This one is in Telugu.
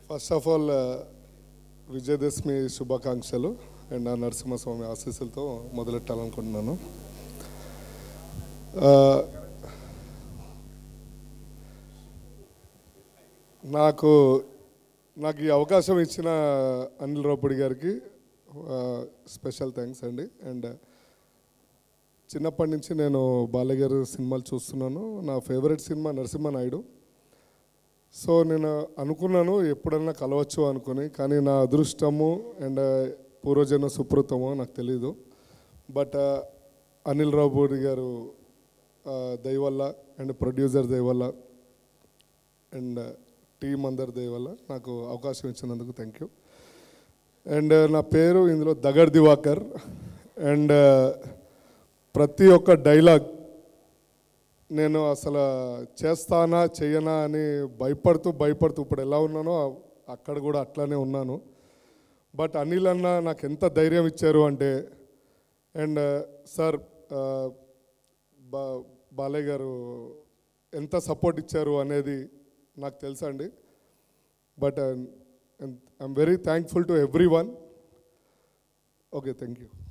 ఫస్ట్ ఆఫ్ ఆల్ విజయదశమి శుభాకాంక్షలు అండ్ ఆ నరసింహస్వామి ఆశీస్సులతో మొదలెట్టాలనుకుంటున్నాను ఆ, నాకు నాకు ఈ అవకాశం ఇచ్చిన అనిల్ రాపుడి గారికి స్పెషల్ థ్యాంక్స్ అండి అండ్ చిన్నప్పటి నుంచి నేను బాలయ్య గారి సినిమాలు చూస్తున్నాను నా ఫేవరెట్ సినిమా నరసింహ నాయుడు సో నేను అనుకున్నాను ఎప్పుడన్నా కలవచ్చు అనుకుని కానీ నా అదృష్టము అండ్ పూర్వజన్మ సుకృతమో నాకు తెలీదు బట్ అనిల్ రావుపూడి గారు ఆ, దయ వల్ల అండ్ ప్రొడ్యూసర్ దయ వల్ల అండ్ టీం అందరి దయ వల్ల నాకు అవకాశం ఇచ్చినందుకు థ్యాంక్ యూ అండ్ నా పేరు ఇందులో దగడ్ దివాకర్ అండ్ ప్రతి ఒక్క డైలాగ్ నేను అసలు చేస్తానా చెయ్యనా అని భయపడుతూ భయపడుతూ ఇప్పుడు ఎలా ఉన్నానో అక్కడ కూడా అట్లానే ఉన్నాను బట్ అనిల్ అన్న నాకు ఎంత ధైర్యం ఇచ్చారు అంటే అండ్ సార్ బా బాలయ్య గారు ఎంత సపోర్ట్ ఇచ్చారు అనేది నాకు తెలుసా అండి but I'm very thankful to everyone okay thank you